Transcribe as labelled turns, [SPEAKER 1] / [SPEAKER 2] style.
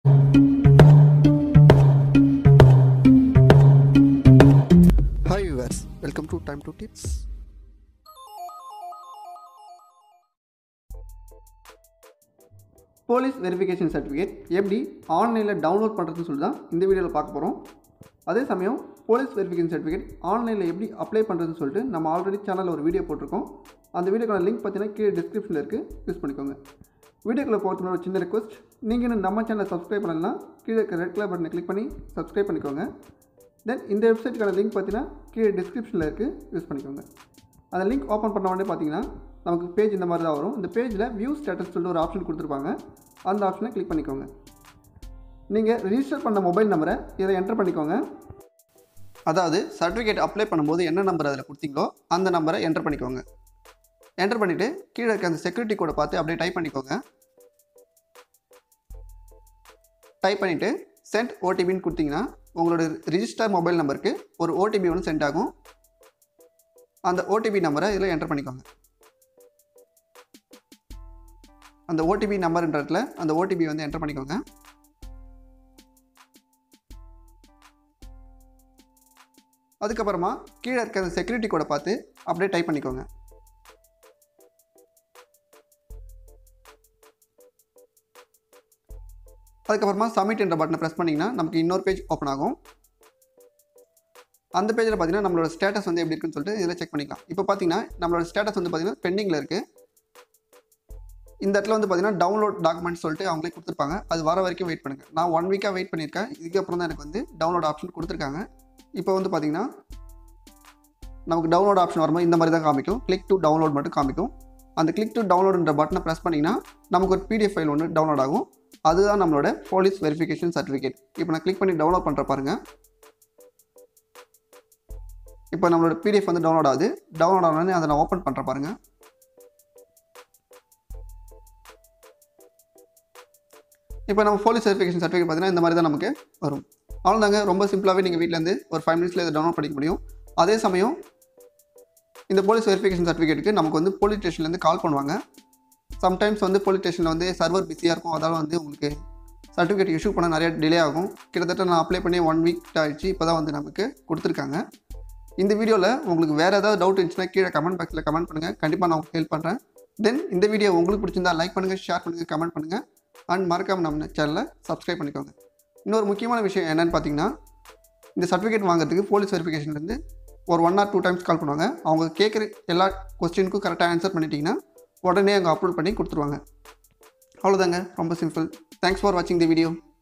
[SPEAKER 1] hi viewers welcome to time to tips
[SPEAKER 2] police verification certificate எப்படி ஆன்லைனில் download பண்ணுறதுன்னு சொல்லி தான் இந்த வீடியோவில் பார்க்க போகிறோம் அதே சமயம் போலீஸ் வெரிஃபிகேஷன் சர்டிஃபிகேட் ஆன்லைனில் எப்படி அப்ளை பண்ணுறதுன்னு சொல்லிட்டு நம்ம ஆல்ரெடி சேனலில் ஒரு வீடியோ போட்டிருக்கோம் அந்த வீடியோக்கான லிங்க் பார்த்தீங்கன்னா கீழே டிஸ்கிரிப்ஷனில் இருக்குது யூஸ் பண்ணிக்கோங்க வீடியோக்குள்ளே போகிறதுக்கு ஒரு சின்ன ரெக்வஸ்ட் நீங்கள் இன்னும் நம்ம சேனலை சப்ஸ்கிரைப் பண்ணலாம் கீழே இருக்க ரெட் கலர் பட்டனை கிளிக் பண்ணி சப்ஸ்கிரைப் பண்ணிக்கோங்க தென் இந்த வெப்சைட்டுக்கான லிங்க் பார்த்தீங்கன்னா கீழே டிஸ்கிரிப்ஷனில் இருக்குது யூஸ் பண்ணிக்கோங்க அந்த லிங்க் ஓப்பன் பண்ண உடனே பார்த்தீங்கன்னா நமக்கு பேஜ் இந்த மாதிரி தான் வரும் இந்த பேஜில் வியூ ஸ்டேட்டஸ் சொல்லிட்டு ஒரு ஆப்ஷன் கொடுத்துருப்பாங்க அந்த ஆப்ஷனை கிளிக் பண்ணிக்கோங்க நீங்கள் ரிஜிஸ்டர் பண்ண மொபைல் நம்பரை இதில் என்டர் பண்ணிக்கோங்க அதாவது சர்டிஃபிகேட் அப்ளை பண்ணும்போது என்ன நம்பர் அதில் கொடுத்தீங்களோ அந்த நம்பரை என்டர் பண்ணிக்கோங்க என்டர் பண்ணிவிட்டு கீழே இருக்க அந்த செக்யூரிட்டி கோடை பார்த்து அப்படியே டைப் பண்ணிக்கோங்க டைப் பண்ணிவிட்டு சென்ட் ஓடிபின்னு கொடுத்தீங்கன்னா உங்களோட ரிஜிஸ்டர் மொபைல் நம்பருக்கு ஒரு ஓடிபி ஒன்று சென்ட் ஆகும் அந்த ஓடிபி நம்பரை இதில் என்டர் பண்ணிக்கோங்க அந்த ஓடிபி நம்பர்ன்ற இடத்துல அந்த ஓடிபி வந்து என்டர் பண்ணிக்கோங்க அதுக்கப்புறமா கீழே இருக்க அந்த செக்யூரிட்டி கோடை பார்த்து அப்படியே டைப் பண்ணிக்கோங்க அதுக்கப்புறமா சப்மிட் என்ற பட்டனை ப்ரெஸ் பண்ணிங்கன்னா நமக்கு இன்னொரு பேஜ் ஓப்பன் ஆகும் அந்த பேஜில் பார்த்தீங்கன்னா நம்மளோட ஸ்டேட்டஸ் வந்து எப்படி இருக்குன்னு சொல்லிட்டு இதில் செக் பண்ணிக்கலாம் இப்போ பார்த்தீங்கன்னா நம்மளோட ஸ்டேட்டஸ் வந்து பார்த்தீங்கன்னா பெண்டிங்கில் இருக்குது இந்த இடத்துல வந்து பார்த்தீங்கன்னா டவுன்லோட் டாக்குமெண்ட் சொல்லிட்டு அவங்களே கொடுத்துருப்பாங்க அது வர வரைக்கும் வெயிட் பண்ணுங்கள் நான் ஒன் வீக்காக வெயிட் பண்ணியிருக்கேன் இதுக்கப்புறம் தான் எனக்கு வந்து டவுன்லோட் ஆப்ஷன் கொடுத்துருக்காங்க இப்போ வந்து பார்த்தீங்கன்னா நமக்கு டவுன்லோட் ஆப்ஷன் வரும்போது இந்த மாதிரி தான் காமிக்கும் கிளிக் டு டவுன்லோட் மட்டும் காமிக்கும் அந்த கிளிக் டு டவுன்லோடுன்ற பட்டனை ப்ரெஸ் பண்ணிங்கன்னா நமக்கு ஒரு பிடிஎஃப் ஃபைல் ஒன்று டவுன்லோட் ஆகும் அதுதான் நம்மளோட போலீஸ் வெரிஃபிகேஷன் சர்டிஃபிகேட் இப்போ நான் கிளிக் பண்ணி டவுன்லோட் பண்ணுற பாருங்கள் இப்போ நம்மளோட பிடிஎஃப் வந்து டவுன்லோட் ஆகுது டவுன்லோட் ஆனோடனே அதை நான் ஓப்பன் பண்ணுற பாருங்கள் இப்போ நம்ம போலீஸ் வெரிஃபிகேஷன் சர்டிஃபிகேட் பார்த்தீங்கன்னா இந்த மாதிரி தான் நமக்கு வரும் அவ்வளோதாங்க ரொம்ப சிம்பிளாகவே நீங்கள் வீட்டிலேருந்து ஒரு ஃபைவ் மினிட்ஸில் இதை டவுன்லோட் பண்ணிக்க முடியும் அதே சமயம் இந்த போலீஸ் வெரிஃபிகேஷன் சர்டிஃபிகேட்டுக்கு நமக்கு வந்து போலீஸ் ஸ்டேஷன்லேருந்து கால் பண்ணுவாங்க சம்டைம்ஸ் வந்து போலீஸ் ஸ்டேஷனில் வந்து சர்வர் பிஸியாக இருக்கும் அதால் வந்து உங்களுக்கு சர்டிஃபிகேட் இஷ்யூ பண்ண நிறைய டிலே ஆகும் கிட்டத்தட்ட நான் அப்ளை பண்ணி ஒன் வீக் ஆயிடுச்சு இப்போ தான் வந்து நமக்கு கொடுத்துருக்காங்க இந்த வீடியோவில் உங்களுக்கு வேறு ஏதாவது டவுட் இருந்துச்சுன்னா கீழே கமெண்ட் பாக்ஸில் கமெண்ட் பண்ணுங்கள் கண்டிப்பாக நான் உங்களுக்கு ஹெல்ப் பண்ணுறேன் தென் இந்த வீடியோ உங்களுக்கு பிடிச்சிருந்தா லைக் பண்ணுங்கள் ஷேர் பண்ணுங்கள் கமெண்ட் பண்ணுங்கள் அண்ட் மறக்காமல் நம்ம சேனலை சப்ஸ்கிரைப் பண்ணிக்கோங்க இன்னொரு முக்கியமான விஷயம் என்னென்னு பார்த்தீங்கன்னா இந்த சர்டிஃபிகேட் வாங்குறதுக்கு போலீஸ் வெரிஃபிகேஷன்லேருந்து ஒரு one or two times call பண்ணுவாங்க அவங்க கேட்குற எல்லா கொஸ்டினுக்கும் கரெக்டாக ஆன்சர் பண்ணிட்டீங்கன்னா உடனே அவங்க அப்லோட் பண்ணி கொடுத்துருவாங்க அவ்வளோதாங்க ரொம்ப சிம்பிள் தேங்க்ஸ் ஃபார் வாட்சிங் தி வீடியோ